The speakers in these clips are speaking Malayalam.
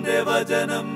ദൈവത്തിന്റെ വചനം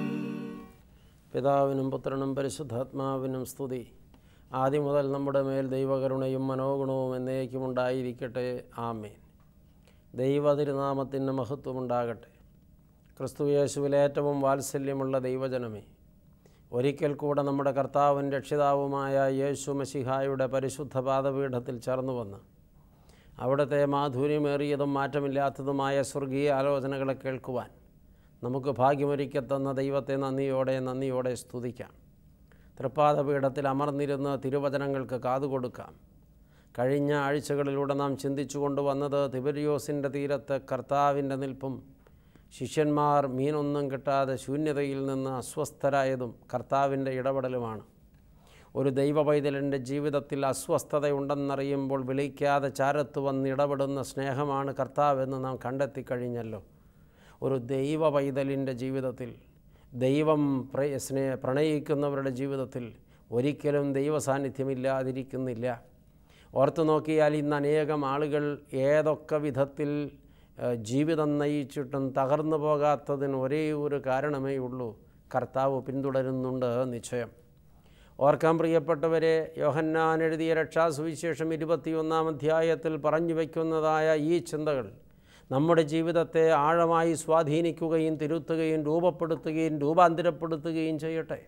പിതാവിനും പുത്രനും പരിശുദ്ധാത്മാവിനും സ്തുതി ആദ്യം മുതൽ നമ്മുടെ മേൽ ദൈവകരുണയും മനോഗുണവും എന്നേക്കും ഉണ്ടായിരിക്കട്ടെ ആമേൻ ദൈവ തിരുനാമത്തിന് മഹത്വമുണ്ടാകട്ടെ ക്രിസ്തു യേശുവിൽ ഏറ്റവും വാത്സല്യമുള്ള ദൈവജനമേ ഒരിക്കൽ കൂടെ നമ്മുടെ കർത്താവും രക്ഷിതാവുമായ യേശു മസിഹായുടെ പരിശുദ്ധ പാദപീഠത്തിൽ ചേർന്നു വന്ന് അവിടുത്തെ മാധുര്യമേറിയതും മാറ്റമില്ലാത്തതുമായ സ്വർഗീയ ആലോചനകളെ കേൾക്കുവാൻ നമുക്ക് ഭാഗ്യമൊരുക്കത്തന്ന ദൈവത്തെ നന്ദിയോടെ നന്ദിയോടെ സ്തുതിക്കാം തൃപ്പാദപീഠത്തിൽ അമർന്നിരുന്ന് തിരുവചനങ്ങൾക്ക് കാതുകൊടുക്കാം കഴിഞ്ഞ ആഴ്ചകളിലൂടെ നാം ചിന്തിച്ചു കൊണ്ടുവന്നത് തിബരിയോസിൻ്റെ തീരത്ത് കർത്താവിൻ്റെ നിൽപ്പും ശിഷ്യന്മാർ മീനൊന്നും കിട്ടാതെ ശൂന്യതയിൽ നിന്ന് അസ്വസ്ഥരായതും കർത്താവിൻ്റെ ഇടപെടലുമാണ് ഒരു ദൈവ പൈതലിൻ്റെ ജീവിതത്തിൽ അസ്വസ്ഥതയുണ്ടെന്നറിയുമ്പോൾ വിളിക്കാതെ ചാരത്ത് വന്ന് ഇടപെടുന്ന സ്നേഹമാണ് കർത്താവെന്ന് നാം കണ്ടെത്തി കഴിഞ്ഞല്ലോ ഒരു ദൈവ പൈതലിൻ്റെ ജീവിതത്തിൽ ദൈവം പ്ര സ്നേ പ്രണയിക്കുന്നവരുടെ ജീവിതത്തിൽ ഒരിക്കലും ദൈവ സാന്നിധ്യമില്ലാതിരിക്കുന്നില്ല ഓർത്തു നോക്കിയാൽ ഇന്ന് അനേകം ആളുകൾ ഏതൊക്കെ വിധത്തിൽ ഏഹ്, ജീവിതം നയിച്ചിട്ടും തകർന്നു പോകാത്തതിന് ഒരേ ഒരു കാരണമേ ഉള്ളൂ കർത്താവ് പിന്തുടരുന്നുണ്ട് നിശ്ചയം ഓർക്കാൻ പ്രിയപ്പെട്ടവരെ യോഹന്നാൻ എഴുതിയ രക്ഷാസുവിശേഷം ഇരുപത്തിയൊന്നാം അധ്യായത്തിൽ പറഞ്ഞു വയ്ക്കുന്നതായ ഈ ചിന്തകൾ നമ്മുടെ ജീവിതത്തെ ആഴമായി സ്വാധീനിക്കുകയും തിരുത്തുകയും രൂപപ്പെടുത്തുകയും രൂപാന്തരപ്പെടുത്തുകയും ചെയ്യട്ടെ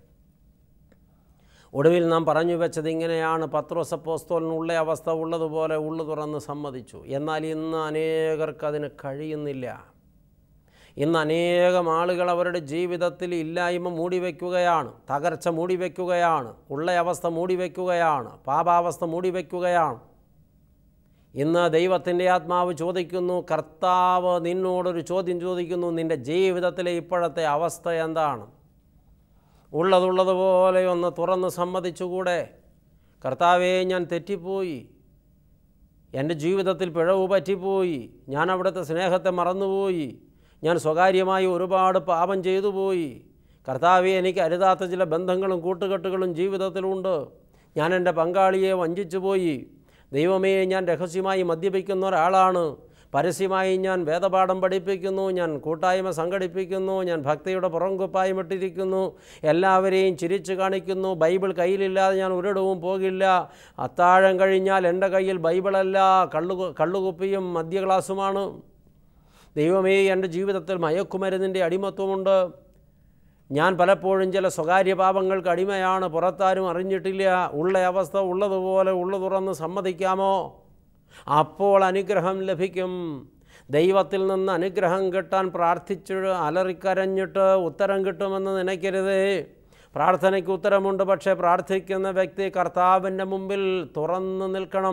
ഒടുവിൽ നാം പറഞ്ഞു വെച്ചത് ഇങ്ങനെയാണ് പത്രോസ് അപ്പോസ്തോലിനുള്ള അവസ്ഥ ഉള്ളതുപോലെ ഉള്ളു തുറന്ന് സമ്മതിച്ചു എന്നാൽ ഇന്ന് അനേകർക്ക് അതിന് കഴിയുന്നില്ല ഇന്ന് അനേകം ആളുകൾ അവരുടെ ജീവിതത്തിൽ ഇല്ലായ്മ മൂടിവെക്കുകയാണ് തകർച്ച മൂടിവെക്കുകയാണ് ഉള്ള അവസ്ഥ മൂടിവെക്കുകയാണ് പാപാവസ്ഥ മൂടിവെക്കുകയാണ് ഇന്ന് ദൈവത്തിൻ്റെ ആത്മാവ് ചോദിക്കുന്നു കർത്താവ് നിന്നോടൊരു ചോദ്യം ചോദിക്കുന്നു നിൻ്റെ ജീവിതത്തിലെ ഇപ്പോഴത്തെ അവസ്ഥ എന്താണ് ഉള്ളതുള്ളതുപോലെ ഒന്ന് തുറന്ന് സമ്മതിച്ചുകൂടെ കർത്താവേ ഞാൻ തെറ്റിപ്പോയി എൻ്റെ ജീവിതത്തിൽ പിഴവ് പറ്റിപ്പോയി ഞാൻ അവിടുത്തെ സ്നേഹത്തെ മറന്നുപോയി ഞാൻ സ്വകാര്യമായി ഒരുപാട് പാപം ചെയ്തു പോയി കർത്താവെ എനിക്ക് അരുതാത്ത ചില ബന്ധങ്ങളും കൂട്ടുകെട്ടുകളും ജീവിതത്തിലുണ്ട് ഞാൻ എൻ്റെ പങ്കാളിയെ വഞ്ചിച്ചു പോയി ദൈവമേ ഞാൻ രഹസ്യമായി മദ്യപിക്കുന്ന ഒരാളാണ് പരസ്യമായി ഞാൻ വേദപാഠം പഠിപ്പിക്കുന്നു ഞാൻ കൂട്ടായ്മ സംഘടിപ്പിക്കുന്നു ഞാൻ ഭക്തിയുടെ പുറംകുപ്പായം ഇട്ടിരിക്കുന്നു എല്ലാവരെയും ചിരിച്ചു കാണിക്കുന്നു ബൈബിൾ കയ്യിലില്ലാതെ ഞാൻ ഒരിടവും പോകില്ല അത്താഴം കഴിഞ്ഞാൽ എൻ്റെ കയ്യിൽ ബൈബിളല്ല കള്ളു കള്ളുകുപ്പിയും മദ്യ ഗ്ലാസുമാണ് ദൈവമേ എൻ്റെ ജീവിതത്തിൽ മയക്കുമരുന്നിൻ്റെ അടിമത്വമുണ്ട് ഞാൻ പലപ്പോഴും ചില സ്വകാര്യ പാപങ്ങൾക്ക് അടിമയാണ് പുറത്താരും അറിഞ്ഞിട്ടില്ല ഉള്ള അവസ്ഥ ഉള്ളതുപോലെ ഉള്ളു തുറന്ന് സമ്മതിക്കാമോ അപ്പോൾ അനുഗ്രഹം ലഭിക്കും ദൈവത്തിൽ നിന്ന് അനുഗ്രഹം കിട്ടാൻ പ്രാർത്ഥിച്ച് അലറിക്കരഞ്ഞിട്ട് ഉത്തരം കിട്ടുമെന്ന് നനയ്ക്കരുതേ പ്രാർത്ഥനയ്ക്ക് ഉത്തരമുണ്ട് പക്ഷേ പ്രാർത്ഥിക്കുന്ന വ്യക്തി കർത്താവിൻ്റെ മുമ്പിൽ തുറന്നു നിൽക്കണം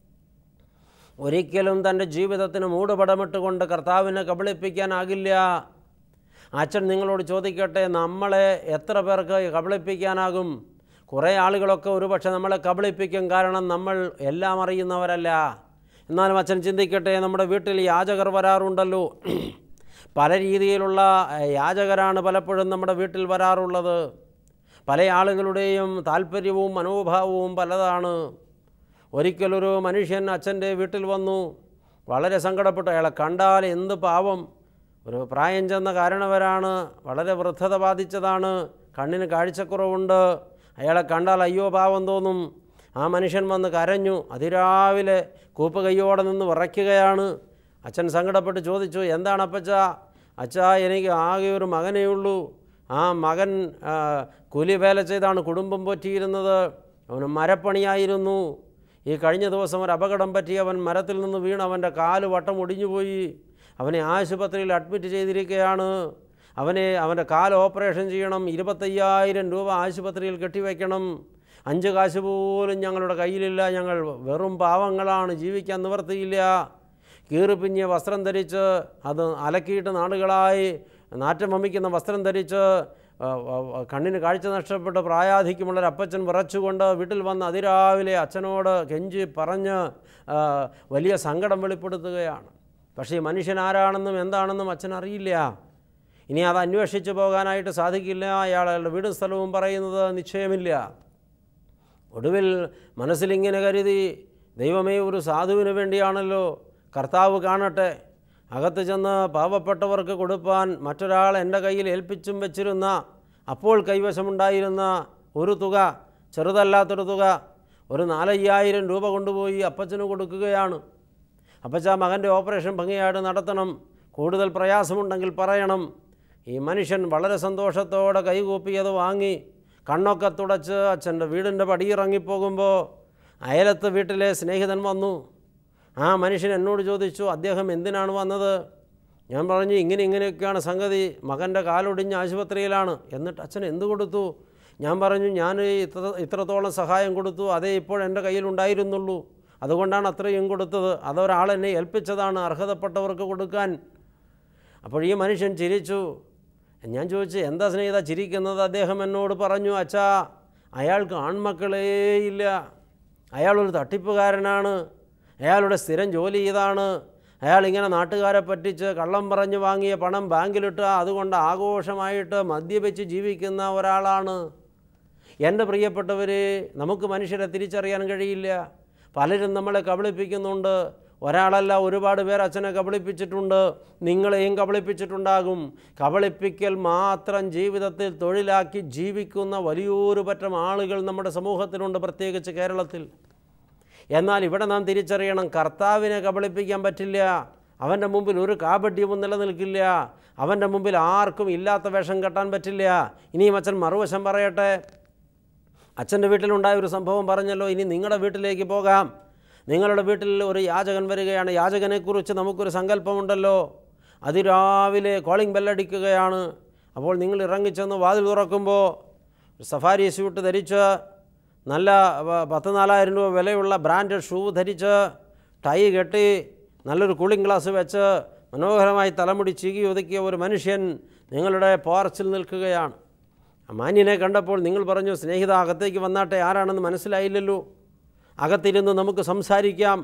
ഒരിക്കലും തൻ്റെ ജീവിതത്തിന് മൂടുപടമിട്ടുകൊണ്ട് കർത്താവിനെ കബളിപ്പിക്കാനാകില്ല അച്ഛൻ നിങ്ങളോട് ചോദിക്കട്ടെ നമ്മളെ എത്ര പേർക്ക് കബളിപ്പിക്കാനാകും കുറേ ആളുകളൊക്കെ ഒരുപക്ഷെ നമ്മളെ കബളിപ്പിക്കും കാരണം നമ്മൾ എല്ലാം അറിയുന്നവരല്ല എന്നാലും അച്ഛൻ ചിന്തിക്കട്ടെ നമ്മുടെ വീട്ടിൽ യാചകർ വരാറുണ്ടല്ലോ പല രീതിയിലുള്ള ഏഹ്, യാചകരാണ് പലപ്പോഴും നമ്മുടെ വീട്ടിൽ വരാറുള്ളത് പല ആളുകളുടെയും താല്പര്യവും മനോഭാവവും പലതാണ് ഒരിക്കലൊരു മനുഷ്യൻ അച്ഛൻ്റെ വീട്ടിൽ വന്നു വളരെ സങ്കടപ്പെട്ടു അയാളെ കണ്ടാൽ എന്ത് പാവം ഒരു പ്രായം ചെന്ന കാരണവരാണ് വളരെ വൃദ്ധത ബാധിച്ചതാണ് കണ്ണിന് കാഴ്ചക്കുറവുണ്ട് അയാളെ കണ്ടാൽ അയ്യോ പാവം തോന്നും ആ മനുഷ്യൻ വന്ന് കരഞ്ഞു അതിരാവിലെ കൂപ്പ് കയ്യോടെ നിന്ന് വിറയ്ക്കുകയാണ് അച്ഛൻ സങ്കടപ്പെട്ട് ചോദിച്ചു എന്താണ് അപ്പച്ച അച്ഛാ എനിക്ക് ആകെ ഒരു മകനേ ഉള്ളൂ ആ മകൻ ആ, കൂലിവേല ചെയ്താണ് കുടുംബം പോറ്റിയിരുന്നത് അവന് മരപ്പണിയായിരുന്നു ഈ കഴിഞ്ഞ ദിവസം ഒരു അപകടം പറ്റി അവൻ മരത്തിൽ നിന്ന് വീണ് അവൻ്റെ കാല് വട്ടം ഒടിഞ്ഞുപോയി അവനെ ആശുപത്രിയിൽ അഡ്മിറ്റ് ചെയ്തിരിക്കുകയാണ് അവനെ അവൻ്റെ കാല് ഓപ്പറേഷൻ ചെയ്യണം ഇരുപത്തയ്യായിരം രൂപ ആശുപത്രിയിൽ കെട്ടിവെക്കണം അഞ്ച് കാശ് പോലും ഞങ്ങളുടെ കയ്യിലില്ല ഞങ്ങൾ വെറും പാവങ്ങളാണ് ജീവിക്കാൻ നിവർത്തിയില്ല കീറിപ്പിഞ്ഞ വസ്ത്രം ധരിച്ച് അത് അലക്കിയിട്ട് നാടുകളായി നാറ്റം വമിക്കുന്ന വസ്ത്രം ധരിച്ച് ആ, ആ, ആ, കണ്ണിന് കാഴ്ച നഷ്ടപ്പെട്ട് പ്രായാധിക്യമുള്ളൊരു അപ്പച്ചൻ വിറച്ചുകൊണ്ട് വീട്ടിൽ വന്ന് അതിരാവിലെ അച്ഛനോട് കെഞ്ചി പറഞ്ഞ് ആ, വലിയ സങ്കടം വെളിപ്പെടുത്തുകയാണ് പക്ഷേ ഈ മനുഷ്യൻ ആരാണെന്നും എന്താണെന്നും അച്ഛൻ അറിയില്ല ഇനി അത് അന്വേഷിച്ച് പോകാനായിട്ട് സാധിക്കില്ല അയാളുടെ വീടും സ്ഥലവും പറയുന്നത് നിശ്ചയമില്ല ഒടുവിൽ മനസ്സിലിങ്ങനെ കരുതി ദൈവമേ ഒരു സാധുവിന് വേണ്ടിയാണല്ലോ കർത്താവ് കാണട്ടെ അകത്ത് ചെന്ന് പാവപ്പെട്ടവർക്ക് കൊടുപ്പാൻ മറ്റൊരാൾ എൻ്റെ കയ്യിൽ ഏൽപ്പിച്ചും വെച്ചിരുന്ന അപ്പോൾ കൈവശമുണ്ടായിരുന്ന ഒരു തുക ചെറുതല്ലാത്തൊരു തുക ഒരു നാലയ്യായിരം രൂപ കൊണ്ടുപോയി അപ്പച്ചന് കൊടുക്കുകയാണ് അപ്പച്ച മകൻ്റെ ഓപ്പറേഷൻ ഭംഗിയായിട്ട് നടത്തണം കൂടുതൽ പ്രയാസമുണ്ടെങ്കിൽ പറയണം ഈ മനുഷ്യൻ വളരെ സന്തോഷത്തോടെ കൈകൂപ്പി അത് വാങ്ങി കണ്ണൊക്കെ തുടച്ച് അച്ഛൻ്റെ വീടിൻ്റെ പടിയിറങ്ങിപ്പോകുമ്പോൾ അയലത്ത് വീട്ടിലെ സ്നേഹിതൻ വന്നു ആ മനുഷ്യൻ എന്നോട് ചോദിച്ചു അദ്ദേഹം എന്തിനാണ് വന്നത് ഞാൻ പറഞ്ഞു ഇങ്ങനെ ഇങ്ങനെയൊക്കെയാണ് സംഗതി മകൻ്റെ കാലൊടിഞ്ഞ് ആശുപത്രിയിലാണ് എന്നിട്ട് അച്ഛൻ എന്ത് കൊടുത്തു ഞാൻ പറഞ്ഞു ഞാൻ ഇത്ര ഇത്രത്തോളം സഹായം കൊടുത്തു അതേ ഇപ്പോൾ എൻ്റെ കയ്യിലുണ്ടായിരുന്നുള്ളൂ അതുകൊണ്ടാണ് അത്രയും കൊടുത്തത് അതൊരാൾ എന്നെ ഏൽപ്പിച്ചതാണ് അർഹതപ്പെട്ടവർക്ക് കൊടുക്കാൻ അപ്പോൾ ഈ മനുഷ്യൻ ചിരിച്ചു ഞാൻ ചോദിച്ചു എന്താ സ്നേഹിത ചിരിക്കുന്നത് അദ്ദേഹം എന്നോട് പറഞ്ഞു അച്ഛാ അയാൾക്ക് ആൺമക്കളേയില്ല അയാളൊരു തട്ടിപ്പുകാരനാണ് അയാളുടെ സ്ഥിരം ജോലി ഇതാണ് അയാൾ ഇങ്ങനെ നാട്ടുകാരെ പറ്റിച്ച് കള്ളം പറഞ്ഞ് വാങ്ങിയ പണം ബാങ്കിലിട്ട് അതുകൊണ്ട് ആഘോഷമായിട്ട് മദ്യപിച്ച് ജീവിക്കുന്ന ഒരാളാണ് എൻ്റെ പ്രിയപ്പെട്ടവരെ നമുക്ക് മനുഷ്യരെ തിരിച്ചറിയാൻ കഴിയില്ല പലരും നമ്മളെ കബളിപ്പിക്കുന്നുണ്ട് ഒരാളല്ല ഒരുപാട് പേർ അച്ഛനെ കബളിപ്പിച്ചിട്ടുണ്ട് നിങ്ങളെയും കബളിപ്പിച്ചിട്ടുണ്ടാകും കബളിപ്പിക്കൽ മാത്രം ജീവിതത്തിൽ തൊഴിലാക്കി ജീവിക്കുന്ന വലിയൊരു പറ്റം ആളുകൾ നമ്മുടെ സമൂഹത്തിലുണ്ട് പ്രത്യേകിച്ച് കേരളത്തിൽ എന്നാൽ ഇവിടെ നാം തിരിച്ചറിയണം കർത്താവിനെ കബളിപ്പിക്കാൻ പറ്റില്ല അവൻ്റെ മുമ്പിൽ ഒരു കാപട്യവും നിലനിൽക്കില്ല അവൻ്റെ മുമ്പിൽ ആർക്കും ഇല്ലാത്ത വേഷം കെട്ടാൻ പറ്റില്ല ഇനിയും അച്ഛൻ മറുവശം പറയട്ടെ അച്ഛൻ്റെ വീട്ടിലുണ്ടായ ഒരു സംഭവം പറഞ്ഞല്ലോ ഇനി നിങ്ങളുടെ വീട്ടിലേക്ക് പോകാം നിങ്ങളുടെ വീട്ടിൽ ഒരു യാചകൻ വരികയാണ് യാചകനെക്കുറിച്ച് നമുക്കൊരു സങ്കല്പമുണ്ടല്ലോ അതിരാവിലെ കോളിംഗ് ബെല്ലടിക്കുകയാണ് അപ്പോൾ നിങ്ങൾ ഇറങ്ങിച്ചെന്ന് വാതിൽ തുറക്കുമ്പോൾ സഫാരി സ്യൂട്ട് ധരിച്ച് നല്ല പ- പത്ത് നാലായിരം രൂപ വിലയുള്ള ബ്രാൻഡഡ് ഷൂ ധരിച്ച് ടൈ കെട്ടി നല്ലൊരു കൂളിംഗ് ഗ്ലാസ് വെച്ച് മനോഹരമായി തലമുടി ചീകി ഒതുക്കിയ ഒരു മനുഷ്യൻ നിങ്ങളുടെ പോർച്ചിൽ നിൽക്കുകയാണ് ആ മാന്യനെ കണ്ടപ്പോൾ നിങ്ങൾ പറഞ്ഞു സ്നേഹിത അകത്തേക്ക് വന്നാട്ടെ ആരാണെന്ന് മനസ്സിലായില്ലല്ലോ അകത്തിരുന്ന് നമുക്ക് സംസാരിക്കാം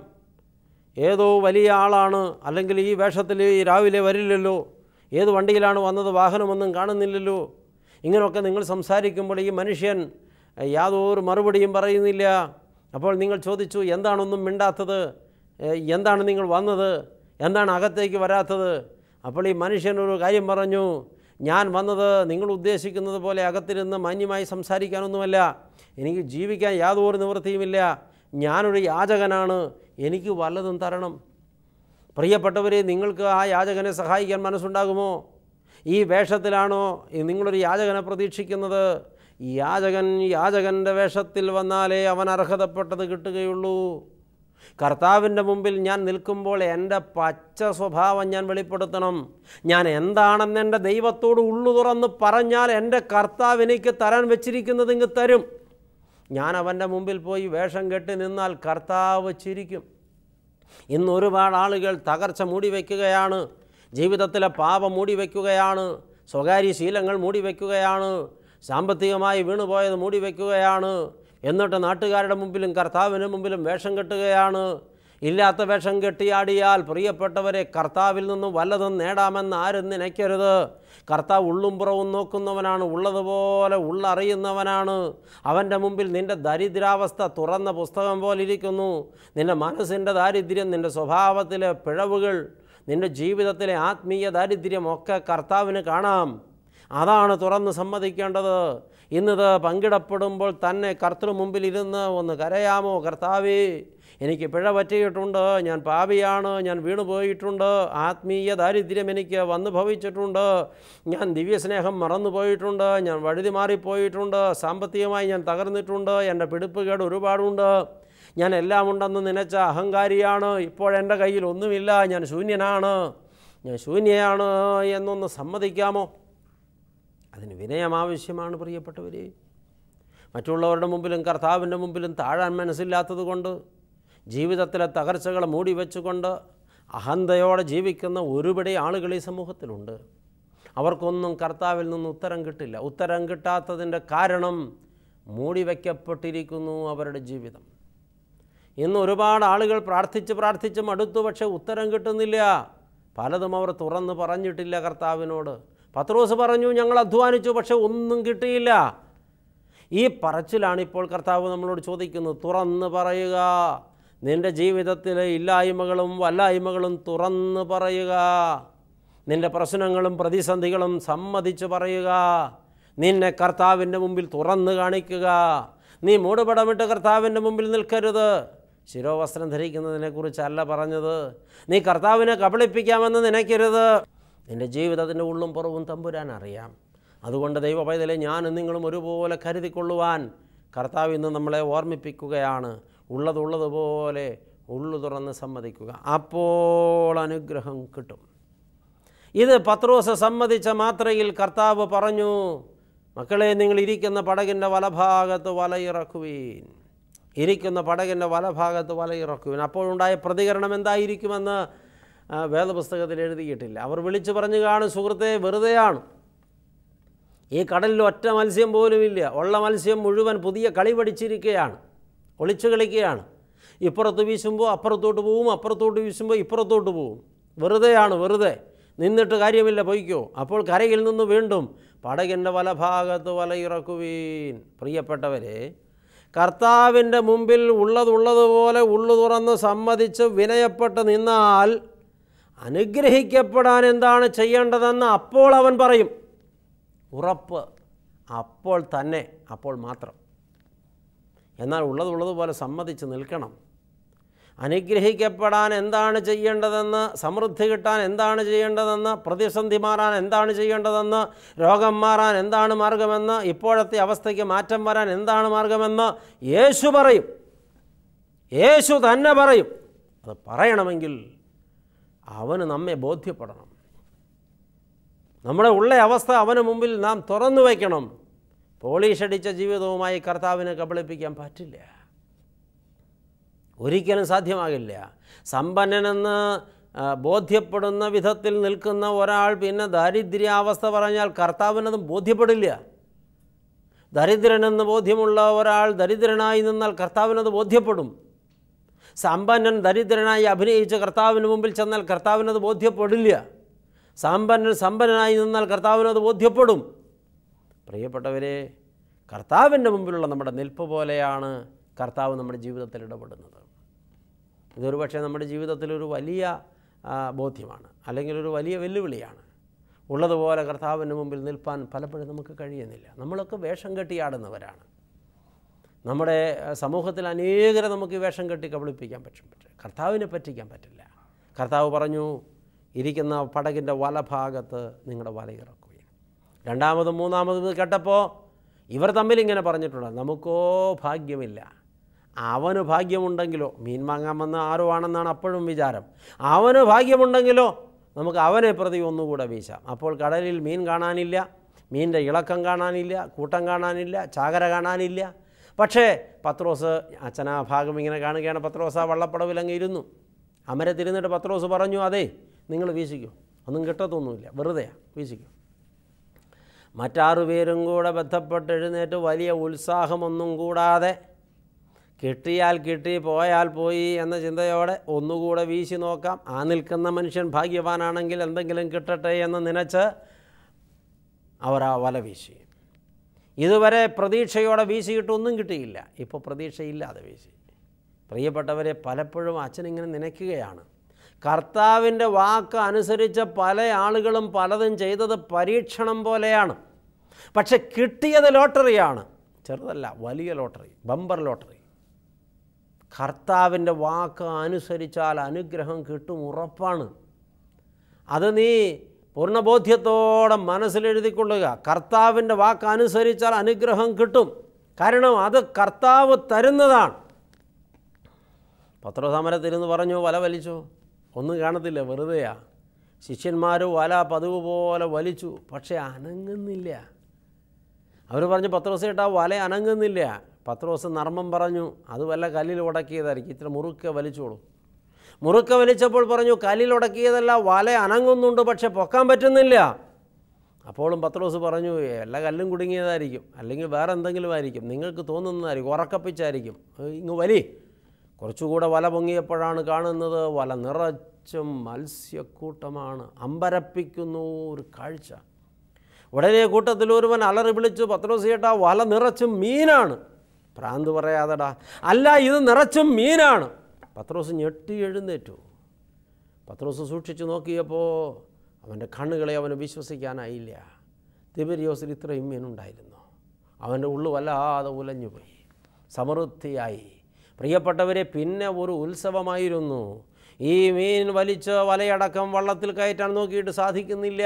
ഏതോ വലിയ ആളാണ് അല്ലെങ്കിൽ ഈ വേഷത്തിൽ ഈ രാവിലെ വരില്ലല്ലോ ഏത് വണ്ടിയിലാണ് വന്നത് വാഹനമൊന്നും കാണുന്നില്ലല്ലോ ഇങ്ങനെയൊക്കെ നിങ്ങൾ സംസാരിക്കുമ്പോൾ ഈ മനുഷ്യൻ എഹ്, യാതൊരു മറുപടിയും പറയുന്നില്ല അപ്പോൾ നിങ്ങൾ ചോദിച്ചു എന്താണൊന്നും മിണ്ടാത്തത് എഹ്, എന്താണ് നിങ്ങൾ വന്നത് എന്താണ് അകത്തേക്ക് വരാത്തത് അപ്പോൾ ഈ മനുഷ്യൻ ഒരു കാര്യം പറഞ്ഞു ഞാൻ വന്നത് നിങ്ങൾ ഉദ്ദേശിക്കുന്നത് പോലെ അകത്തിരുന്ന് മാന്യമായി സംസാരിക്കാനൊന്നുമല്ല എനിക്ക് ജീവിക്കാൻ യാതൊരു നിവൃത്തിയുമില്ല ഞാനൊരു യാചകനാണ് എനിക്ക് വല്ലതും തരണം പ്രിയപ്പെട്ടവരെ നിങ്ങൾക്ക് ആ യാചകനെ സഹായിക്കാൻ മനസ്സുണ്ടാകുമോ ഈ വേഷത്തിലാണോ ഈ നിങ്ങളൊരു യാചകനെ പ്രതീക്ഷിക്കുന്നത് യാചകൻ യാചകൻ്റെ വേഷത്തിൽ വന്നാലേ അവൻ അർഹതപ്പെട്ടത് കിട്ടുകയുള്ളൂ കർത്താവിൻ്റെ മുമ്പിൽ ഞാൻ നിൽക്കുമ്പോൾ എൻ്റെ പച്ച സ്വഭാവം ഞാൻ വെളിപ്പെടുത്തണം ഞാൻ എന്താണെന്ന് എൻ്റെ ദൈവത്തോട് ഉള്ളു തുറന്ന് പറഞ്ഞാൽ എൻ്റെ കർത്താവ് എനിക്ക് തരാൻ വെച്ചിരിക്കുന്നത് ഇങ്ങ് തരും ഞാൻ അവൻ്റെ മുമ്പിൽ പോയി വേഷം കെട്ടി നിന്നാൽ കർത്താവ് ചിരിക്കും ഇന്ന് ഒരുപാട് ആളുകൾ തകർച്ച മൂടി വയ്ക്കുകയാണ് ജീവിതത്തിലെ പാപം മൂടി വയ്ക്കുകയാണ് സ്വകാര്യ ശീലങ്ങൾ മൂടി വയ്ക്കുകയാണ് സാമ്പത്തികമായി വീണുപോയത് മൂടി വയ്ക്കുകയാണ് എന്നിട്ട് നാട്ടുകാരുടെ മുമ്പിലും കർത്താവിന് മുമ്പിലും വേഷം കെട്ടുകയാണ് ഇല്ലാത്ത വേഷം കെട്ടിയാടിയാൽ പ്രിയപ്പെട്ടവരെ കർത്താവിൽ നിന്നും വല്ലതും നേടാമെന്ന് ആരും നനയ്ക്കരുത് കർത്താവ് ഉള്ളും പുറവും നോക്കുന്നവനാണ് ഉള്ളതുപോലെ ഉള്ളറിയുന്നവനാണ് അവൻ്റെ മുമ്പിൽ നിൻ്റെ ദരിദ്രാവസ്ഥ തുറന്ന പുസ്തകം പോലെ ഇരിക്കുന്നു നിൻ്റെ മനസ്സിൻ്റെ ദാരിദ്ര്യം നിൻ്റെ സ്വഭാവത്തിലെ പിഴവുകൾ നിൻ്റെ ജീവിതത്തിലെ ആത്മീയ ദാരിദ്ര്യം ഒക്കെ കർത്താവിന് കാണാം അതാണ് തുറന്ന് സമ്മതിക്കേണ്ടത് ഇന്നത് പങ്കിടപ്പെടുമ്പോൾ തന്നെ കർത്തൃ മുമ്പിൽ ഇരുന്ന് ഒന്ന് കരയാമോ കർത്താവേ എനിക്ക് പിഴ പറ്റിയിട്ടുണ്ട് ഞാൻ പാപിയാണ് ഞാൻ വീണുപോയിട്ടുണ്ട് ആത്മീയ ദാരിദ്ര്യം എനിക്ക് വന്നു ഭവിച്ചിട്ടുണ്ട് ഞാൻ ദിവ്യസ്നേഹം മറന്നുപോയിട്ടുണ്ട് ഞാൻ വഴുതി മാറിപ്പോയിട്ടുണ്ട് സാമ്പത്തികമായി ഞാൻ തകർന്നിട്ടുണ്ട് എൻ്റെ പിടിപ്പുകേട് ഒരുപാടുണ്ട് ഞാൻ എല്ലാം ഉണ്ടെന്ന് നനച്ച അഹങ്കാരിയാണ് ഇപ്പോഴെൻ്റെ കയ്യിൽ ഒന്നുമില്ല ഞാൻ ശൂന്യനാണ് ഞാൻ ശൂന്യയാണ് എന്നൊന്ന് സമ്മതിക്കാമോ അതിന് വിനയം ആവശ്യമാണ് പ്രിയപ്പെട്ടവരെ മറ്റുള്ളവരുടെ മുമ്പിലും കർത്താവിൻ്റെ മുമ്പിലും താഴാൻ മനസ്സില്ലാത്തത് കൊണ്ട് ജീവിതത്തിലെ തകർച്ചകൾ മൂടി വെച്ചുകൊണ്ട് അഹന്തയോടെ ജീവിക്കുന്ന ഒരുപടി ആളുകൾ ഈ സമൂഹത്തിലുണ്ട് അവർക്കൊന്നും കർത്താവിൽ നിന്ന് ഉത്തരം കിട്ടില്ല ഉത്തരം കിട്ടാത്തതിൻ്റെ കാരണം മൂടി വയ്ക്കപ്പെട്ടിരിക്കുന്നു അവരുടെ ജീവിതം ഇന്ന് ഒരുപാട് ആളുകൾ പ്രാർത്ഥിച്ച് പ്രാർത്ഥിച്ച് മടുത്തു പക്ഷേ ഉത്തരം കിട്ടുന്നില്ല പലതും അവർ തുറന്ന് പറഞ്ഞിട്ടില്ല കർത്താവിനോട് പത്രോസ് പറഞ്ഞു ഞങ്ങൾ അധ്വാനിച്ചു പക്ഷെ ഒന്നും കിട്ടിയില്ല ഈ പറച്ചിലാണ് ഇപ്പോൾ കർത്താവ് നമ്മളോട് ചോദിക്കുന്നത് തുറന്ന് പറയുക നിൻ്റെ ജീവിതത്തിലെ ഇല്ലായ്മകളും വല്ലായ്മകളും തുറന്ന് പറയുക നിൻ്റെ പ്രശ്നങ്ങളും പ്രതിസന്ധികളും സമ്മതിച്ച് പറയുക നിന്നെ കർത്താവിൻ്റെ മുമ്പിൽ തുറന്ന് കാണിക്കുക നീ മൂടുപടമിട്ട് കർത്താവിൻ്റെ മുമ്പിൽ നിൽക്കരുത് ശിരോവസ്ത്രം ധരിക്കുന്നതിനെക്കുറിച്ചല്ല പറഞ്ഞത് നീ കർത്താവിനെ കബളിപ്പിക്കാമെന്ന് നനയ്ക്കരുത് നിൻ്റെ ജീവിതത്തിൻ്റെ ഉള്ളും പുറവും തമ്പുരാൻ അറിയാം അതുകൊണ്ട് ദൈവ പൈതലെ ഞാനും നിങ്ങളും ഒരുപോലെ കരുതിക്കൊള്ളുവാൻ കർത്താവ് ഇന്ന് നമ്മളെ ഓർമ്മിപ്പിക്കുകയാണ് ഉള്ളതുള്ളതുപോലെ ഉള്ളു തുറന്ന് സമ്മതിക്കുക അപ്പോൾ അനുഗ്രഹം കിട്ടും ഇത് പത്രോസ് സമ്മതിച്ച മാത്രയിൽ കർത്താവ് പറഞ്ഞു മക്കളെ നിങ്ങൾ ഇരിക്കുന്ന പടകിൻ്റെ വലഭാഗത്ത് വലയിറക്കുവീൻ ഇരിക്കുന്ന പടകിൻ്റെ വലഭാഗത്ത് വലയിറക്കുവീൻ അപ്പോഴുണ്ടായ പ്രതികരണം എന്തായിരിക്കുമെന്ന് ആ, വേദപുസ്തകത്തിൽ എഴുതിയിട്ടില്ല അവർ വിളിച്ചു പറഞ്ഞു കാണും സുഹൃത്തെ വെറുതെയാണ് ഈ കടലിൽ ഒറ്റ മത്സ്യം പോലുമില്ല ഉള്ള മത്സ്യം മുഴുവൻ പുതിയ കളി പഠിച്ചിരിക്കുകയാണ് ഒളിച്ചു കളിക്കുകയാണ് ഇപ്പുറത്ത് വീശുമ്പോൾ അപ്പുറത്തോട്ട് പോവും അപ്പുറത്തോട്ട് വീശുമ്പോൾ ഇപ്പുറത്തോട്ട് പോവും വെറുതെയാണ് വെറുതെ നിന്നിട്ട് കാര്യമില്ല പൊയ്ക്കോ അപ്പോൾ കരയിൽ നിന്ന് വീണ്ടും പടകിൻ്റെ വലഭാഗത്ത് വലയിറക്കുവീൻ പ്രിയപ്പെട്ടവരെ കർത്താവിൻ്റെ മുമ്പിൽ ഉള്ളതുള്ളതുപോലെ ഉള്ളു തുറന്ന് സമ്മതിച്ച് വിനയപ്പെട്ട് നിന്നാൽ അനുഗ്രഹിക്കപ്പെടാൻ എന്താണ് ചെയ്യേണ്ടതെന്ന് അപ്പോൾ അവൻ പറയും ഉറപ്പ് അപ്പോൾ തന്നെ അപ്പോൾ മാത്രം എന്നാൽ ഉള്ളതുള്ളതുപോലെ സമ്മതിച്ച് നിൽക്കണം അനുഗ്രഹിക്കപ്പെടാൻ എന്താണ് ചെയ്യേണ്ടതെന്ന് സമൃദ്ധി കിട്ടാൻ എന്താണ് ചെയ്യേണ്ടതെന്ന് പ്രതിസന്ധി മാറാൻ എന്താണ് ചെയ്യേണ്ടതെന്ന് രോഗം മാറാൻ എന്താണ് മാർഗമെന്ന് ഇപ്പോഴത്തെ അവസ്ഥയ്ക്ക് മാറ്റം വരാൻ എന്താണ് മാർഗമെന്ന് യേശു പറയും യേശു തന്നെ പറയും അത് പറയണമെങ്കിൽ അവന് നമ്മെ ബോധ്യപ്പെടണം നമ്മുടെ ഉള്ള അവസ്ഥ അവന് മുമ്പിൽ നാം തുറന്നു വയ്ക്കണം പോളീഷ് അടിച്ച ജീവിതവുമായി കർത്താവിനെ കബളിപ്പിക്കാൻ പറ്റില്ല ഒരിക്കലും സാധ്യമാകില്ല സമ്പന്നനെന്ന് ആ, ബോധ്യപ്പെടുന്ന വിധത്തിൽ നിൽക്കുന്ന ഒരാൾ പിന്നെ ദാരിദ്ര്യാവസ്ഥ പറഞ്ഞാൽ കർത്താവിനത് ബോധ്യപ്പെടില്ല ദരിദ്രനെന്ന് ബോധ്യമുള്ള ഒരാൾ ദരിദ്രനായി നിന്നാൽ കർത്താവിനത് ബോധ്യപ്പെടും സമ്പന്നൻ ദരിദ്രനായി അഭിനയിച്ച് കർത്താവിന് മുമ്പിൽ ചെന്നാൽ കർത്താവിനത് ബോധ്യപ്പെടില്ല സമ്പന്നൻ സമ്പന്നനായി നിന്നാൽ കർത്താവിനത് ബോധ്യപ്പെടും പ്രിയപ്പെട്ടവരെ കർത്താവിൻ്റെ മുമ്പിലുള്ള നമ്മുടെ നിൽപ്പ് പോലെയാണ് കർത്താവ് നമ്മുടെ ജീവിതത്തിൽ ഇടപെടുന്നത് ഇതൊരു പക്ഷേ നമ്മുടെ ജീവിതത്തിലൊരു വലിയ ആ, ബോധ്യമാണ് അല്ലെങ്കിൽ ഒരു വലിയ വെല്ലുവിളിയാണ് ഉള്ളതുപോലെ കർത്താവിൻ്റെ മുമ്പിൽ നിൽപ്പാൻ പലപ്പോഴും നമുക്ക് കഴിയുന്നില്ല നമ്മളൊക്കെ വേഷം കെട്ടിയാടുന്നവരാണ് നമ്മുടെ ആ, സമൂഹത്തിൽ അനേകരെ നമുക്ക് ഈ വേഷം കെട്ടി കബളിപ്പിക്കാൻ പറ്റും പക്ഷേ കർത്താവിനെ പറ്റിക്കാൻ പറ്റില്ല കർത്താവ് പറഞ്ഞു ഇരിക്കുന്ന പടകിൻ്റെ വലഭാഗത്ത് നിങ്ങളുടെ വല ഇറക്കുകയും രണ്ടാമതും മൂന്നാമതും ഇത് കേട്ടപ്പോൾ ഇവർ തമ്മിൽ ഇങ്ങനെ പറഞ്ഞിട്ടുണ്ട് നമുക്കോ ഭാഗ്യമില്ല അവന് ഭാഗ്യമുണ്ടെങ്കിലോ മീൻ വാങ്ങാൻ വന്ന ആരോ ആണെന്നാണ് അപ്പോഴും വിചാരം അവന് ഭാഗ്യമുണ്ടെങ്കിലോ നമുക്ക് അവനെ പ്രതി ഒന്നുകൂടെ വീശാം അപ്പോൾ കടലിൽ മീൻ കാണാനില്ല മീനിൻ്റെ ഇളക്കം കാണാനില്ല കൂട്ടം കാണാനില്ല ചാകര കാണാനില്ല പക്ഷേ പത്രോസ് അച്ഛനാ ഭാഗം ഇങ്ങനെ കാണുകയാണ് പത്രോസ് ആ വള്ളപ്പടവിൽ അങ്ങ് ഇരുന്നു അമരത്തിരുന്നിട്ട് പത്രോസ് പറഞ്ഞു അതെ നിങ്ങൾ വീശിക്കൂ ഒന്നും കിട്ടത്തൊന്നുമില്ല വെറുതെയാണ് വീശിക്കൂ മറ്റാറു പേരും കൂടെ ബന്ധപ്പെട്ട് എഴുന്നേറ്റ് വലിയ ഉത്സാഹമൊന്നും കൂടാതെ കിട്ടിയാൽ കിട്ടി പോയാൽ പോയി എന്ന ചിന്തയോടെ ഒന്നുകൂടെ വീശി നോക്കാം ആ നിൽക്കുന്ന മനുഷ്യൻ ഭാഗ്യവാനാണെങ്കിൽ എന്തെങ്കിലും കിട്ടട്ടെ എന്ന് നനച്ച് അവർ ആ വല വീശി ഇതുവരെ പ്രതീക്ഷയോടെ വീശിയിട്ടൊന്നും കിട്ടിയില്ല ഇപ്പോൾ പ്രതീക്ഷയില്ലാതെ വീശി പ്രിയപ്പെട്ടവരെ പലപ്പോഴും അച്ഛനിങ്ങനെ നനയ്ക്കുകയാണ് കർത്താവിൻ്റെ വാക്ക് അനുസരിച്ച് പല ആളുകളും പലതും ചെയ്തത് പരീക്ഷണം പോലെയാണ് പക്ഷെ കിട്ടിയത് ലോട്ടറിയാണ് ചെറുതല്ല വലിയ ലോട്ടറി ബമ്പർ ലോട്ടറി കർത്താവിൻ്റെ വാക്ക് അനുസരിച്ചാൽ അനുഗ്രഹം കിട്ടും ഉറപ്പാണ് അത് നീ പൂർണ്ണബോധ്യത്തോടെ മനസ്സിലെഴുതിക്കൊള്ളുക കർത്താവിൻ്റെ വാക്ക് അനുസരിച്ചാൽ അനുഗ്രഹം കിട്ടും കാരണം അത് കർത്താവ് തരുന്നതാണ് പത്രസമരത്തിരുന്ന് പറഞ്ഞു വല വലിച്ചു ഒന്നും കാണത്തില്ല വെറുതെയാ ശിഷ്യന്മാർ വല പതിവ് പോലെ വലിച്ചു പക്ഷേ അനങ്ങുന്നില്ല അവർ പറഞ്ഞു പത്രോസ് ചേട്ടാ വല അനങ്ങുന്നില്ല പത്രോസ് നർമ്മം പറഞ്ഞു അത് വല്ല കല്ലിൽ ഉടക്കിയതായിരിക്കും ഇത്ര മുറുക്കെ വലിച്ചോളൂ മുറുക്കെ വലിച്ചപ്പോൾ പറഞ്ഞു കല്ലിൽ ഉടക്കിയതല്ല വല അനങ്ങുന്നുണ്ട് പക്ഷെ പൊക്കാൻ പറ്റുന്നില്ല അപ്പോഴും പത്രോസ് പറഞ്ഞു എല്ലാ കല്ലും കുടുങ്ങിയതായിരിക്കും അല്ലെങ്കിൽ വേറെ എന്തെങ്കിലും ആയിരിക്കും നിങ്ങൾക്ക് തോന്നുന്നതായിരിക്കും ഉറക്കപ്പിച്ചായിരിക്കും "ഏയ് ഇങ്ങ് വലി കുറച്ചുകൂടെ വല പൊങ്ങിയപ്പോഴാണ് കാണുന്നത് വല നിറച്ചും മത്സ്യക്കൂട്ടമാണ് അമ്പരപ്പിക്കുന്നു ഒരു കാഴ്ച ഉടനെ കൂട്ടത്തിൽ ഒരുവൻ അലറി വിളിച്ചു പത്രോസ് ചേട്ടാ വല നിറച്ചും മീനാണ് ഭ്രാന്ത് പറയാതെടാ അല്ല ഇത് നിറച്ചും മീനാണ് പത്രോസ് ഞെട്ടി എഴുന്നേറ്റു പത്രോസ് സൂക്ഷിച്ചു നോക്കിയപ്പോൾ അവൻ്റെ കണ്ണുകളെ അവന് വിശ്വസിക്കാനായില്ല തിബരിയോസിൽ ഇത്രയും മീനുണ്ടായിരുന്നു അവൻ്റെ ഉള്ളു വല്ലാതെ ഉലഞ്ഞുപോയി സമൃദ്ധിയായി പ്രിയപ്പെട്ടവരെ പിന്നെ ഒരു ഉത്സവമായിരുന്നു ഈ മീൻ വലിച്ച് വലയടക്കം വള്ളത്തിൽ കയറ്റാൻ നോക്കിയിട്ട് സാധിക്കുന്നില്ല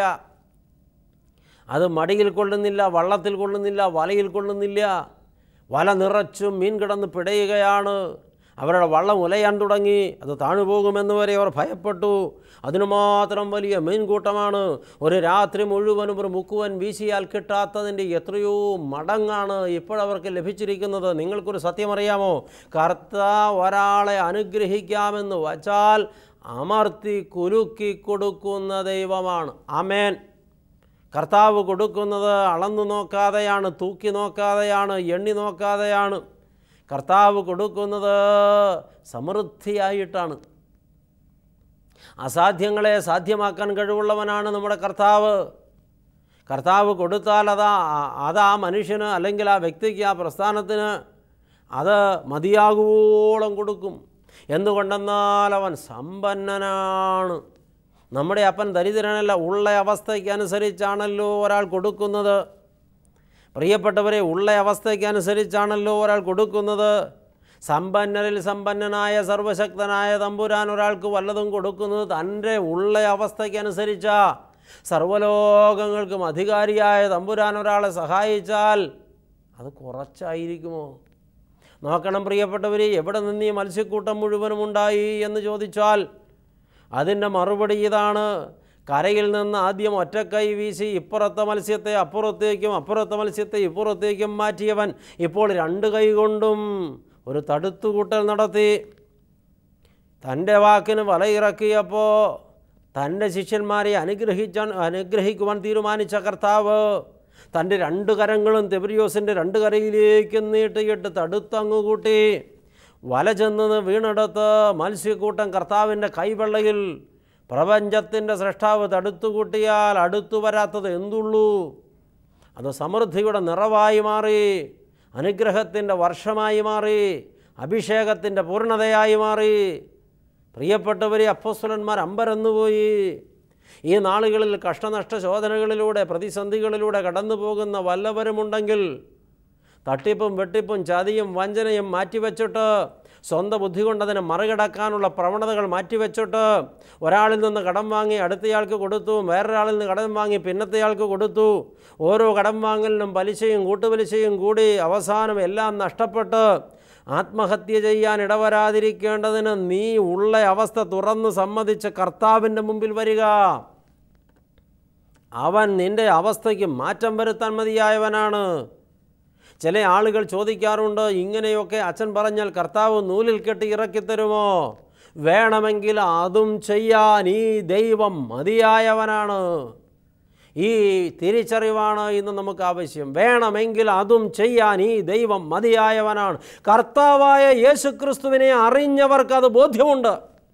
അത് മടിയിൽ കൊള്ളുന്നില്ല വള്ളത്തിൽ കൊള്ളുന്നില്ല വലയിൽ കൊള്ളുന്നില്ല വല നിറച്ചും മീൻ കിടന്ന് പിടയുകയാണ് അവരുടെ വള്ളം ഉലയാൻ തുടങ്ങി അത് താണുപോകുമെന്ന് വരെ അവർ ഭയപ്പെട്ടു അതിനു മാത്രം വലിയ മീൻകൂട്ടമാണ് ഒരു രാത്രി മുഴുവനും ഒരു മുക്കുവൻ വീശിയാൽ കിട്ടാത്തതിൻ്റെ എത്രയോ മടങ്ങാണ് ഇപ്പോഴവർക്ക് ലഭിച്ചിരിക്കുന്നത് നിങ്ങൾക്കൊരു സത്യമറിയാമോ കർത്ത ഒരാളെ അനുഗ്രഹിക്കാമെന്ന് വച്ചാൽ അമർത്തി കുലുക്കി കൊടുക്കുന്ന ദൈവമാണ് അമേൻ കർത്താവ് കൊടുക്കുന്നത് അളന്നു നോക്കാതെയാണ് തൂക്കി നോക്കാതെയാണ് എണ്ണി നോക്കാതെയാണ് കർത്താവ് കൊടുക്കുന്നത് സമൃദ്ധിയായിട്ടാണ് അസാധ്യങ്ങളെ സാധ്യമാക്കാൻ കഴിവുള്ളവനാണ് നമ്മുടെ കർത്താവ് കർത്താവ് കൊടുത്താൽ അതാ അത് ആ മനുഷ്യന് അല്ലെങ്കിൽ ആ വ്യക്തിക്ക് ആ പ്രസ്ഥാനത്തിന് അത് മതിയാകുവോളം കൊടുക്കും എന്തുകൊണ്ടെന്നാൽ അവൻ സമ്പന്നനാണ് നമ്മുടെ അപ്പൻ ദരിദ്രനല്ല ഉള്ള അവസ്ഥയ്ക്ക് അനുസരിച്ചാണല്ലോ ഒരാൾ കൊടുക്കുന്നത് പ്രിയപ്പെട്ടവരെ ഉള്ള അവസ്ഥയ്ക്ക് അനുസരിച്ചാണല്ലോ ഒരാൾ കൊടുക്കുന്നത് സമ്പന്നരിൽ സമ്പന്നനായ സർവശക്തനായ തമ്പുരാൻ ഒരാൾക്ക് വല്ലതും കൊടുക്കുന്നത് തൻ്റെ ഉള്ള അവസ്ഥയ്ക്കനുസരിച്ചാ സർവലോകങ്ങൾക്കും അധികാരിയായ തമ്പുരാൻ ഒരാളെ സഹായിച്ചാൽ അത് കുറച്ചായിരിക്കുമോ നോക്കണം പ്രിയപ്പെട്ടവരെ എവിടെ നിന്ന് ഈ മത്സ്യക്കൂട്ടം മുഴുവനും ഉണ്ടായി എന്ന് ചോദിച്ചാൽ അതിൻ്റെ മറുപടി ഇതാണ് കരയിൽ നിന്ന് ആദ്യം ഒറ്റക്കൈ വീശി ഇപ്പുറത്തെ മത്സ്യത്തെ അപ്പുറത്തേക്കും അപ്പുറത്തെ മത്സ്യത്തെ ഇപ്പുറത്തേക്കും മാറ്റിയവൻ ഇപ്പോൾ രണ്ട് കൈ കൊണ്ടും ഒരു തടുത്തുകൂട്ടൽ നടത്തി തൻ്റെ വാക്കിന് വലയിറക്കിയപ്പോൾ തൻ്റെ ശിഷ്യന്മാരെ അനുഗ്രഹിച്ചാൻ അനുഗ്രഹിക്കുവാൻ തീരുമാനിച്ച കർത്താവ് തൻ്റെ രണ്ട് കരങ്ങളും തെബരിയോസിൻ്റെ രണ്ട് കരയിലേക്ക് നീട്ടിയിട്ട് തടുത്തങ്ങ് കൂട്ടി വല ചെന്ന് വീണെടുത്ത് മത്സ്യക്കൂട്ടം കർത്താവിൻ്റെ കൈവെള്ളയിൽ പ്രപഞ്ചത്തിൻ്റെ സൃഷ്ടാവ് തടുത്തുകൂട്ടിയാൽ അടുത്തു വരാത്തത് എന്തുള്ളൂ അത് സമൃദ്ധിയുടെ നിറവായി മാറി അനുഗ്രഹത്തിൻ്റെ വർഷമായി മാറി അഭിഷേകത്തിൻ്റെ പൂർണ്ണതയായി മാറി പ്രിയപ്പെട്ടവരെ അപ്പോസ്വലന്മാർ അമ്പരന്നുപോയി ഈ നാളുകളിൽ കഷ്ടനഷ്ട ശോധനകളിലൂടെ പ്രതിസന്ധികളിലൂടെ കടന്നു പോകുന്ന വല്ലവരുമുണ്ടെങ്കിൽ തട്ടിപ്പും വെട്ടിപ്പും ചതിയും വഞ്ചനയും മാറ്റിവെച്ചിട്ട് സ്വന്തം ബുദ്ധി കൊണ്ട് അതിനെ മറികടക്കാനുള്ള പ്രവണതകൾ മാറ്റിവെച്ചിട്ട് ഒരാളിൽ നിന്ന് കടം വാങ്ങി അടുത്തയാൾക്ക് കൊടുത്തു വേറൊരാളിൽ നിന്ന് കടം വാങ്ങി പിന്നത്തെയാൾക്ക് കൊടുത്തു ഓരോ കടം വാങ്ങലിനും പലിശയും കൂട്ടുപലിശയും കൂടി അവസാനം എല്ലാം നഷ്ടപ്പെട്ട് ആത്മഹത്യ ചെയ്യാൻ ഇടവരാതിരിക്കേണ്ടതിന് നീ ഉള്ള അവസ്ഥ തുറന്ന് സമ്മതിച്ച് കർത്താവിൻ്റെ മുമ്പിൽ വരിക അവൻ നിൻ്റെ അവസ്ഥയ്ക്ക് മാറ്റം വരുത്താൻ മതിയായവനാണ് ചില ആളുകൾ ചോദിക്കാറുണ്ട് ഇങ്ങനെയൊക്കെ അച്ഛൻ പറഞ്ഞാൽ കർത്താവ് നൂലിൽ കെട്ടി ഇറക്കിത്തരുമോ വേണമെങ്കിൽ അതും ചെയ്യാൻ ഈ ദൈവം മതിയായവനാണ് ഈ തിരിച്ചറിവാണ് ഇന്ന് നമുക്ക് ആവശ്യം വേണമെങ്കിൽ അതും ചെയ്യാൻ ഈ ദൈവം മതിയായവനാണ് കർത്താവായ യേശുക്രിസ്തുവിനെ അറിഞ്ഞവർക്ക് അത് ബോധ്യമുണ്ട്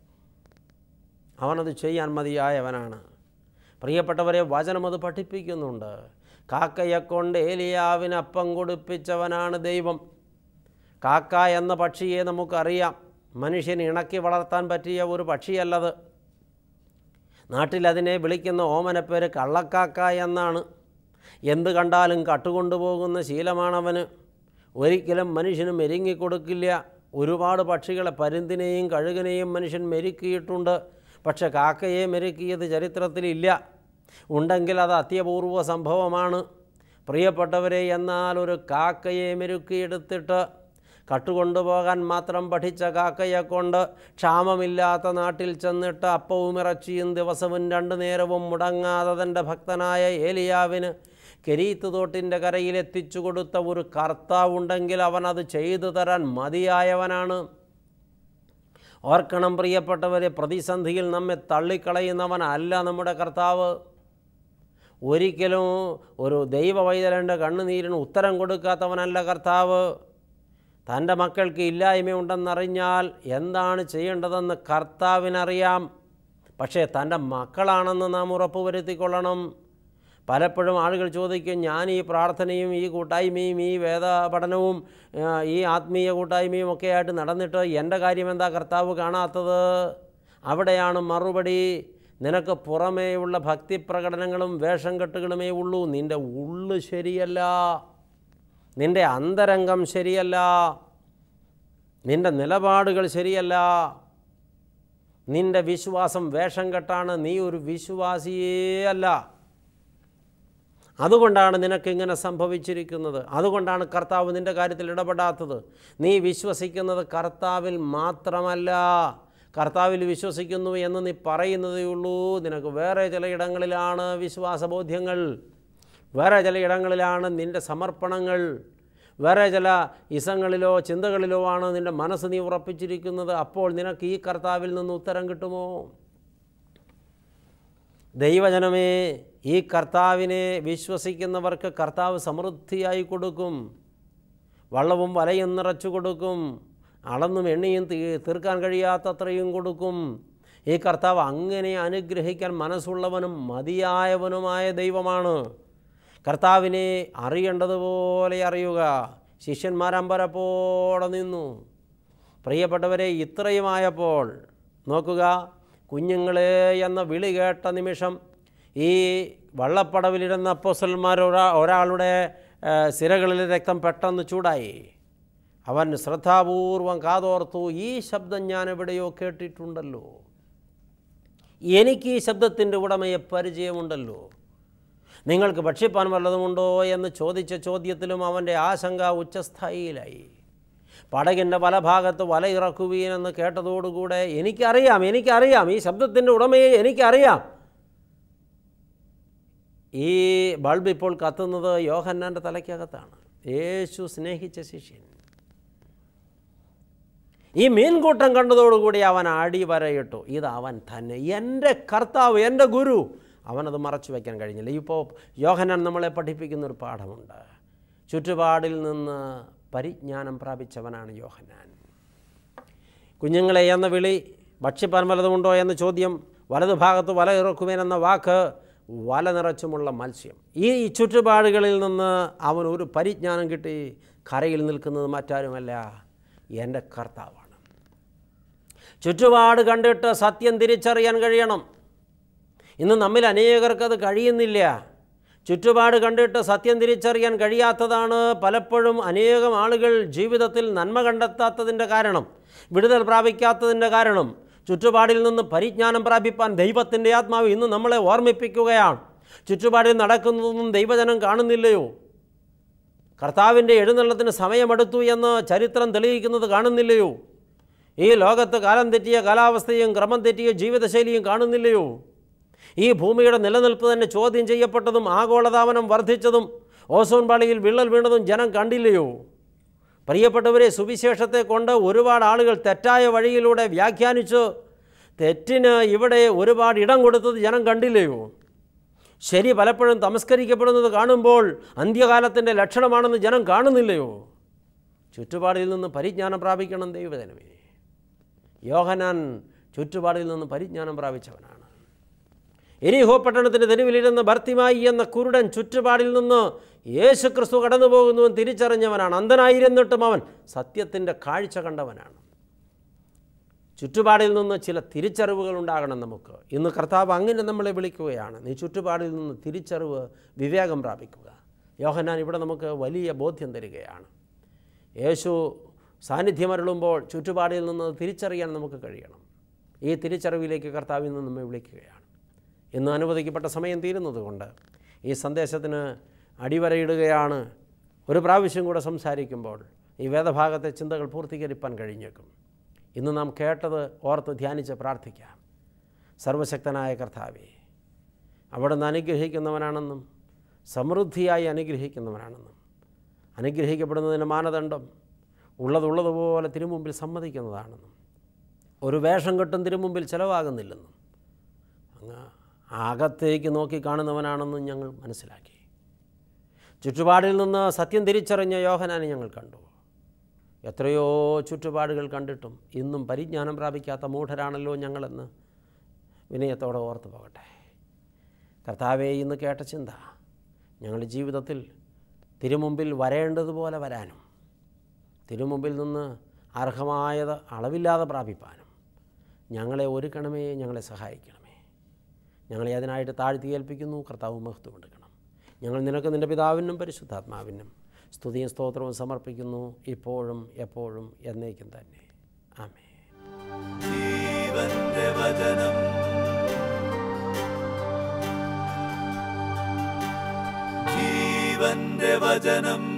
അവനത് ചെയ്യാൻ മതിയായവനാണ് പ്രിയപ്പെട്ടവരെ വചനം അത് പഠിപ്പിക്കുന്നുണ്ട് കാക്കയെ കൊണ്ട് ഏലിയാവിന് അപ്പം കൊടുപ്പിച്ചവനാണ് ദൈവം കാക്ക എന്ന പക്ഷിയെ നമുക്കറിയാം മനുഷ്യന് ഇണക്കി വളർത്താൻ പറ്റിയ ഒരു പക്ഷിയല്ലത് നാട്ടിൽ അതിനെ വിളിക്കുന്ന ഓമനപ്പേര് കള്ളക്കാക്ക എന്നാണ് എന്ത് കണ്ടാലും കട്ടുകൊണ്ടുപോകുന്ന ശീലമാണവന് ഒരിക്കലും മനുഷ്യന് മെരുങ്ങിക്കൊടുക്കില്ല ഒരുപാട് പക്ഷികളെ പരുന്തിനെയും കഴുകനെയും മനുഷ്യൻ മെരുക്കിയിട്ടുണ്ട് പക്ഷെ കാക്കയെ മെരുക്കിയത് ചരിത്രത്തിലില്ല ഉണ്ടെങ്കിൽ അത് അത്യപൂർവ സംഭവമാണ് പ്രിയപ്പെട്ടവരെ എന്നാൽ ഒരു കാക്കയെ മെരുക്കിയെടുത്തിട്ട് കട്ടുകൊണ്ടുപോകാൻ മാത്രം പഠിച്ച കാക്കയെ കൊണ്ട് ക്ഷാമമില്ലാത്ത നാട്ടിൽ ചെന്നിട്ട് അപ്പവും ഇറച്ചിയും ദിവസവും രണ്ടു നേരവും മുടങ്ങാതെ തൻ്റെ ഭക്തനായ ഏലിയാവിന് കെരീത്ത് തോട്ടിൻ്റെ കരയിൽ എത്തിച്ചു കൊടുത്ത ഒരു കർത്താവുണ്ടെങ്കിൽ അവനത് ചെയ്തു തരാൻ മതിയായവനാണ് ഓർക്കണം പ്രിയപ്പെട്ടവരെ പ്രതിസന്ധിയിൽ നമ്മെ തള്ളിക്കളയുന്നവനല്ല നമ്മുടെ കർത്താവ് ഒരിക്കലും ഒരു ദൈവവൈതലൻ്റെ കണ്ണുനീരിന് ഉത്തരം കൊടുക്കാത്തവനല്ല കർത്താവ് തൻ്റെ മക്കൾക്ക് ഇല്ലായ്മയുണ്ടെന്നറിഞ്ഞാൽ എന്താണ് ചെയ്യേണ്ടതെന്ന് കർത്താവിനറിയാം പക്ഷേ തൻ്റെ മക്കളാണെന്ന് നാം ഉറപ്പുവരുത്തിക്കൊള്ളണം പലപ്പോഴും ആളുകൾ ചോദിക്കും ഞാൻ ഈ പ്രാർത്ഥനയും ഈ കൂട്ടായ്മയും ഈ വേദ പഠനവും ആ, ഈ ആത്മീയ കൂട്ടായ്മയും ഒക്കെ ആയിട്ട് നടന്നിട്ട് എൻ്റെ കാര്യം എന്താ കർത്താവ് കാണാത്തത് അവിടെയാണ് മറുപടി നിനക്ക് പുറമേയുള്ള ഭക്തി പ്രകടനങ്ങളും വേഷം കെട്ടുകളുമേ ഉള്ളൂ നിൻ്റെ ഉള്ളു ശരിയല്ല നിൻ്റെ അന്തരംഗം ശരിയല്ല നിൻ്റെ നിലപാടുകൾ ശരിയല്ല നിൻ്റെ വിശ്വാസം വേഷം കെട്ടാണ് നീ ഒരു വിശ്വാസിയേ അല്ല അതുകൊണ്ടാണ് നിനക്ക് ഇങ്ങനെ സംഭവിച്ചിരിക്കുന്നത് അതുകൊണ്ടാണ് കർത്താവ് നിൻ്റെ കാര്യത്തിൽ ഇടപെടാത്തത് നീ വിശ്വസിക്കുന്നത് കർത്താവിൽ മാത്രമല്ല കർത്താവിൽ വിശ്വസിക്കുന്നു എന്ന് നീ പറയുന്നതേ ഉള്ളൂ നിനക്ക് വേറെ ചിലയിടങ്ങളിലാണ് വിശ്വാസബോധ്യങ്ങൾ വേറെ ചില ഇടങ്ങളിലാണ് നിൻ്റെ സമർപ്പണങ്ങൾ വേറെ ചില ഇസങ്ങളിലോ ചിന്തകളിലോ ആണ് നിൻ്റെ മനസ്സ് നീ ഉറപ്പിച്ചിരിക്കുന്നത് അപ്പോൾ നിനക്ക് ഈ കർത്താവിൽ നിന്ന് ഉത്തരം കിട്ടുമോ ദൈവജനമേ ഈ കർത്താവിനെ വിശ്വസിക്കുന്നവർക്ക് കർത്താവ് സമൃദ്ധിയായി കൊടുക്കും വള്ളവും വലയും നിറച്ചു കൊടുക്കും അളന്നും എണ്ണിയും തീ- തീർക്കാൻ കഴിയാത്തത്രയും കൊടുക്കും ഈ കർത്താവ് അങ്ങനെ അനുഗ്രഹിക്കാൻ മനസ്സുള്ളവനും മതിയായവനുമായ ദൈവമാണ് കർത്താവിനെ അറിയേണ്ടതുപോലെ അറിയുക ശിഷ്യന്മാരമ്പരപ്പോടെ നിന്നു പ്രിയപ്പെട്ടവരെ ഇത്രയുമായപ്പോൾ നോക്കുക കുഞ്ഞുങ്ങളെ എന്ന വിളി കേട്ട നിമിഷം ഈ വള്ളപ്പടവിലിരുന്ന അപ്പോസന്മാർ ഒരാ ഒരാളുടെ ആ, സിരകളിൽ രക്തം പെട്ടെന്ന് ചൂടായി അവൻ ശ്രദ്ധാപൂർവം കാതോർത്തു ഈ ശബ്ദം ഞാൻ എവിടെയോ കേട്ടിട്ടുണ്ടല്ലോ എനിക്ക് ഈ ശബ്ദത്തിൻ്റെ ഉടമയെ പരിചയമുണ്ടല്ലോ നിങ്ങൾക്ക് ഭക്ഷിപ്പാൻ വല്ലതുമുണ്ടോ എന്ന് ചോദിച്ച ചോദ്യത്തിലും അവൻ്റെ ആശങ്ക ഉച്ചസ്ഥായിയിലായി പടകിൻ്റെ പല ഭാഗത്ത് വല ഇറക്കുവീനെന്ന് കേട്ടതോടുകൂടെ എനിക്കറിയാം എനിക്കറിയാം ഈ ശബ്ദത്തിൻ്റെ ഉടമയെ എനിക്കറിയാം ഈ ബൾബ് ഇപ്പോൾ കത്തുന്നത് യോഹന്നാൻ്റെ തലയ്ക്കകത്താണ് യേശു സ്നേഹിച്ച ശിഷ്യൻ ഈ മീൻകൂട്ടം കണ്ടതോടുകൂടി അവൻ അടി വരയിട്ടു ഇത് അവൻ തന്നെ എൻ്റെ കർത്താവ് എൻ്റെ ഗുരു അവനത് മറച്ചു വയ്ക്കാൻ കഴിഞ്ഞില്ല ഇപ്പോൾ യോഹനാൻ നമ്മളെ പഠിപ്പിക്കുന്ന ഒരു പാഠമുണ്ട് ചുറ്റുപാടിൽ നിന്ന് പരിജ്ഞാനം പ്രാപിച്ചവനാണ് യോഹനാൻ കുഞ്ഞുങ്ങളെ എന്ന വിളി ഭക്ഷിപ്പാൻ വലതുമുണ്ടോ എന്ന ചോദ്യം വലതുഭാഗത്ത് വല ഇറക്കുവേനെന്ന വാക്ക് വല നിറച്ചുമുള്ള മത്സ്യം ഈ ചുറ്റുപാടുകളിൽ നിന്ന് അവൻ ഒരു പരിജ്ഞാനം കിട്ടി കരയിൽ നിൽക്കുന്നത് മറ്റാരുമല്ല എൻ്റെ കർത്താവാണ് ചുറ്റുപാട് കണ്ടിട്ട് സത്യം തിരിച്ചറിയാൻ കഴിയണം ഇന്ന് നമ്മിൽ അനേകർക്കത് കഴിയുന്നില്ല ചുറ്റുപാട് കണ്ടിട്ട് സത്യം തിരിച്ചറിയാൻ കഴിയാത്തതാണ് പലപ്പോഴും അനേകം ആളുകൾ ജീവിതത്തിൽ നന്മ കണ്ടെത്താത്തതിൻ്റെ കാരണം വിടുതൽ പ്രാപിക്കാത്തതിൻ്റെ കാരണം ചുറ്റുപാടിൽ നിന്ന് പരിജ്ഞാനം പ്രാപിപ്പാൻ ദൈവത്തിൻ്റെ ആത്മാവ് ഇന്ന് നമ്മളെ ഓർമ്മിപ്പിക്കുകയാണ് ചുറ്റുപാടിൽ നടക്കുന്നതൊന്നും ദൈവജനം കാണുന്നില്ലയോ കർത്താവിൻ്റെ എഴുന്നള്ളത്തിന് സമയമെടുത്തു എന്ന് ചരിത്രം തെളിയിക്കുന്നത് കാണുന്നില്ലയോ ഈ ലോകത്ത് കാലം തെറ്റിയ കാലാവസ്ഥയും ക്രമം തെറ്റിയ ജീവിതശൈലിയും കാണുന്നില്ലയോ ഈ ഭൂമിയുടെ നിലനിൽപ്പ് തന്നെ ചോദ്യം ചെയ്യപ്പെട്ടതും ആഗോളതാപനം വർദ്ധിച്ചതും ഓസോൺ പാളിയിൽ വിള്ളൽ വീണതും ജനം കണ്ടില്ലയോ പ്രിയപ്പെട്ടവരെ സുവിശേഷത്തെ കൊണ്ട് ഒരുപാട് ആളുകൾ തെറ്റായ വഴിയിലൂടെ വ്യാഖ്യാനിച്ച് തെറ്റിന് ഇവിടെ ഒരുപാട് ഇടം കൊടുത്തത് ജനം കണ്ടില്ലയോ ശരി പലപ്പോഴും തമസ്കരിക്കപ്പെടുന്നത് കാണുമ്പോൾ അന്ത്യകാലത്തിൻ്റെ ലക്ഷണമാണെന്ന് ജനം കാണുന്നില്ലയോ ചുറ്റുപാടിൽ നിന്ന് പരിജ്ഞാനം പ്രാപിക്കണം ദൈവജനമേ യോഹനാൻ ചുറ്റുപാടിൽ നിന്ന് പരിജ്ഞാനം പ്രാപിച്ചവനാണ് എരിഹോ പട്ടണത്തിൻ്റെ തെരുവിലിരുന്ന ഭർത്തിമായി എന്ന കുരുടൻ ചുറ്റുപാടിൽ നിന്ന് യേശു ക്രിസ്തു കടന്നു പോകുന്നുവെന്ന് തിരിച്ചറിഞ്ഞവനാണ് അന്ധനായിരുന്നിട്ടും അവൻ സത്യത്തിൻ്റെ കാഴ്ച കണ്ടവനാണ് ചുറ്റുപാടിൽ നിന്ന് ചില തിരിച്ചറിവുകൾ ഉണ്ടാകണം നമുക്ക് ഇന്ന് കർത്താവ് അങ്ങനെ നമ്മളെ വിളിക്കുകയാണ് നീ ചുറ്റുപാടിൽ നിന്ന് തിരിച്ചറിവ് വിവേകം പ്രാപിക്കുക യോഹന്നാൻ ഇവിടെ നമുക്ക് വലിയ ബോധ്യം തരികയാണ് യേശു സാന്നിധ്യം അരുളുമ്പോൾ ചുറ്റുപാടിൽ നിന്ന് തിരിച്ചറിയാൻ നമുക്ക് കഴിയണം ഈ തിരിച്ചറിവിലേക്ക് കർത്താവിൽ നിന്ന് നമ്മെ വിളിക്കുകയാണ് ഇന്ന് അനുവദിക്കപ്പെട്ട സമയം തീരുന്നത് കൊണ്ട് ഈ സന്ദേശത്തിന് അടിവരയിടുകയാണ് ഒരു പ്രാവശ്യം കൂടെ സംസാരിക്കുമ്പോൾ ഈ വേദഭാഗത്തെ ചിന്തകൾ പൂർത്തീകരിപ്പാൻ കഴിഞ്ഞേക്കും ഇന്ന് നാം കേട്ടത് ഓർത്ത് ധ്യാനിച്ച് പ്രാർത്ഥിക്കാം സർവശക്തനായ കർത്താവേ അവിടുന്ന് അനുഗ്രഹിക്കുന്നവനാണെന്നും സമൃദ്ധിയായി അനുഗ്രഹിക്കുന്നവനാണെന്നും അനുഗ്രഹിക്കപ്പെടുന്നതിന് മാനദണ്ഡം ഉള്ളതുള്ളതുപോലെ തിരുമുമ്പിൽ സമ്മതിക്കുന്നതാണെന്നും ഒരു വേഷം കെട്ടും തിരുമുമ്പിൽ ചിലവാകുന്നില്ലെന്നും അങ്ങ് അകത്തേക്ക് നോക്കി കാണുന്നവനാണെന്നും ഞങ്ങൾ മനസ്സിലാക്കി ചുറ്റുപാടിൽ നിന്ന് സത്യം തിരിച്ചറിഞ്ഞ യോഹനാനെ ഞങ്ങൾ കണ്ടു എത്രയോ ചുറ്റുപാടുകൾ കണ്ടിട്ടും ഇന്നും പരിജ്ഞാനം പ്രാപിക്കാത്ത മൂഢരാണല്ലോ ഞങ്ങളെന്ന് വിനയത്തോടെ ഓർത്തു പോകട്ടെ കർത്താവെ ഇന്ന് കേട്ട ചിന്ത ഞങ്ങളുടെ ജീവിതത്തിൽ തിരുമുമ്പിൽ വരേണ്ടതുപോലെ വരാനും തിരുമുമ്പിൽ നിന്ന് അർഹമായത് അളവില്ലാതെ പ്രാപിപ്പാനും ഞങ്ങളെ ഒരുക്കണമേ ഞങ്ങളെ സഹായിക്കണമേ ഞങ്ങളെ അതിനായിട്ട് താഴ്ത്തി ഏൽപ്പിക്കുന്നു കർത്താവ് മഹത്വം എടുക്കണം ഞങ്ങൾ നിനക്ക് നിൻ്റെ പിതാവിനും പരിശുദ്ധാത്മാവിനും സ്തുതിയും സ്തോത്രവും സമർപ്പിക്കുന്നു ഇപ്പോഴും എപ്പോഴും എന്നേക്കും തന്നെ ആമേ ജീവന്റെ വചനം ജീവന്റെ വചനം